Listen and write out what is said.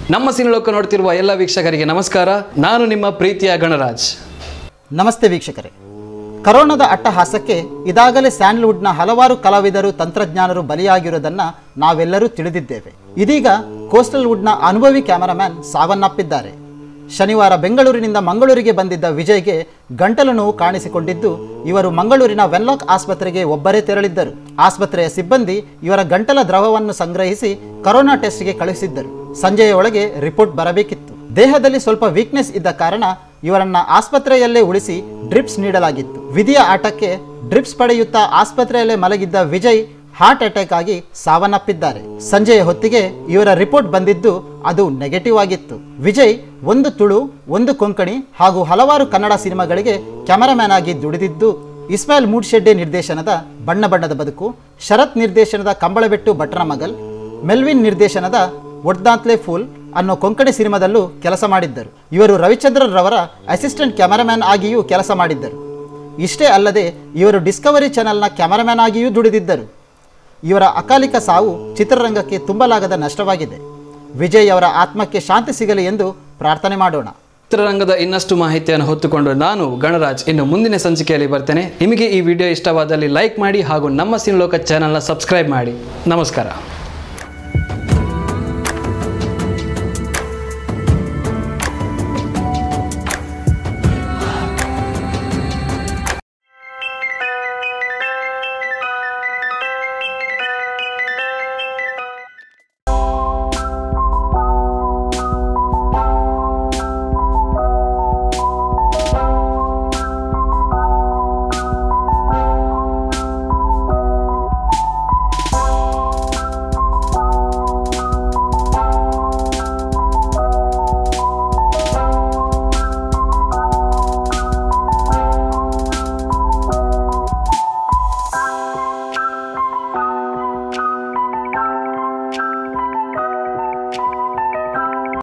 ನಮ್ಮ ಸಿನಿಲೋಕ ನೋಡ್ತಿರುವ ಎಲ್ಲ ವೀಕ್ಷಕರಿಗೆ ನಮಸ್ಕಾರ ನಾನು ನಿಮ್ಮ ಪ್ರೀತಿಯ ಗಣರಾಜ್ ನಮಸ್ತೆ ವೀಕ್ಷಕರೇ ಕರೋನಾದ ಅಟ್ಟಹಾಸಕ್ಕೆ ಇದಾಗಲೇ ಸ್ಯಾಂಡ್ಲ್ವುಡ್ನ ಹಲವಾರು ಕಲಾವಿದರು ತಂತ್ರಜ್ಞಾನರು ಬಲಿಯಾಗಿರುವುದನ್ನು ನಾವೆಲ್ಲರೂ ತಿಳಿದಿದ್ದೇವೆ ಇದೀಗ ಕೋಸ್ಟಲ್ ವುಡ್ನ ಅನುಭವಿ ಕ್ಯಾಮರಾಮ್ಯಾನ್ ಸಾವನ್ನಪ್ಪಿದ್ದಾರೆ ಶನಿವಾರ ಬೆಂಗಳೂರಿನಿಂದ ಮಂಗಳೂರಿಗೆ ಬಂದಿದ್ದ ವಿಜಯ್ಗೆ ಗಂಟಲು ನೋವು ಕಾಣಿಸಿಕೊಂಡಿದ್ದು ಇವರು ಮಂಗಳೂರಿನ ವೆನ್ಲಾಕ್ ಆಸ್ಪತ್ರೆಗೆ ಒಬ್ಬರೇ ತೆರಳಿದ್ದರು ಆಸ್ಪತ್ರೆಯ ಸಿಬ್ಬಂದಿ ಇವರ ಗಂಟಲ ದ್ರವವನ್ನು ಸಂಗ್ರಹಿಸಿ ಕರೋನಾ ಟೆಸ್ಟ್ಗೆ ಕಳುಹಿಸಿದ್ದರು ಸಂಜೆಯ ಒಳಗೆ ರಿಪೋರ್ಟ್ ಬರಬೇಕಿತ್ತು ದೇಹದಲ್ಲಿ ಸ್ವಲ್ಪ ವೀಕ್ನೆಸ್ ಇದ್ದ ಕಾರಣ ಇವರನ್ನ ಆಸ್ಪತ್ರೆಯಲ್ಲೇ ಉಳಿಸಿ ಡ್ರಿಪ್ಸ್ ನೀಡಲಾಗಿತ್ತು ವಿಧಿಯ ಆಟಕ್ಕೆ ಡ್ರಿಪ್ಸ್ ಪಡೆಯುತ್ತಾ ಆಸ್ಪತ್ರೆಯಲ್ಲೇ ಮಲಗಿದ್ದ ವಿಜಯ್ ಹಾರ್ಟ್ ಅಟ್ಯಾಕ್ ಆಗಿ ಸಾವನ್ನಪ್ಪಿದ್ದಾರೆ ಸಂಜೆಯ ಹೊತ್ತಿಗೆ ಇವರ ರಿಪೋರ್ಟ್ ಬಂದಿದ್ದು ಅದು ನೆಗೆಟಿವ್ ಆಗಿತ್ತು ವಿಜಯ್ ಒಂದು ತುಳು ಒಂದು ಕೊಂಕಣಿ ಹಾಗೂ ಹಲವಾರು ಕನ್ನಡ ಸಿನಿಮಾಗಳಿಗೆ ಕ್ಯಾಮರಾಮ್ಯಾನ್ ಆಗಿ ದುಡಿದಿದ್ದು ಇಸ್ಮಾಯಿಲ್ ಮೂಡ್ಶೆಡ್ಡೆ ನಿರ್ದೇಶನದ ಬಣ್ಣ ಬಣ್ಣದ ಬದುಕು ಶರತ್ ನಿರ್ದೇಶನದ ಕಂಬಳಬೆಟ್ಟು ಭಟ್ರ ಮಗಲ್ ಮೆಲ್ವಿನ್ ನಿರ್ದೇಶನದ ಒಡ್ದಾಂತ್ಲೆ ಫೂಲ್ ಅನ್ನೋ ಕೊಂಕಣಿ ಸಿನಿಮಾದಲ್ಲೂ ಕೆಲಸ ಮಾಡಿದ್ದರು ಇವರು ರವಿಚಂದ್ರನ್ ರವರ ಅಸಿಸ್ಟೆಂಟ್ ಕ್ಯಾಮರಾಮ್ಯಾನ್ ಆಗಿಯೂ ಕೆಲಸ ಮಾಡಿದ್ದರು ಇಷ್ಟೇ ಅಲ್ಲದೆ ಇವರು ಡಿಸ್ಕವರಿ ಚಾನೆಲ್ನ ಕ್ಯಾಮರಾಮ್ಯಾನ್ ಆಗಿಯೂ ದುಡಿದಿದ್ದರು ಇವರ ಅಕಾಲಿಕ ಸಾವು ಚಿತ್ರರಂಗಕ್ಕೆ ತುಂಬಲಾಗದ ನಷ್ಟವಾಗಿದೆ ವಿಜಯ್ ಅವರ ಆತ್ಮಕ್ಕೆ ಶಾಂತಿ ಸಿಗಲಿ ಎಂದು ಪ್ರಾರ್ಥನೆ ಮಾಡೋಣ ಚಿತ್ರರಂಗದ ಇನ್ನಷ್ಟು ಮಾಹಿತಿಯನ್ನು ಹೊತ್ತುಕೊಂಡು ನಾನು ಗಣರಾಜ್ ಇನ್ನು ಮುಂದಿನ ಸಂಚಿಕೆಯಲ್ಲಿ ಬರ್ತೇನೆ ನಿಮಗೆ ಈ ವಿಡಿಯೋ ಇಷ್ಟವಾದಲ್ಲಿ ಲೈಕ್ ಮಾಡಿ ಹಾಗೂ ನಮ್ಮ ಸಿನಿಲೋಕ ಚಾನಲ್ನ ಸಬ್ಸ್ಕ್ರೈಬ್ ಮಾಡಿ ನಮಸ್ಕಾರ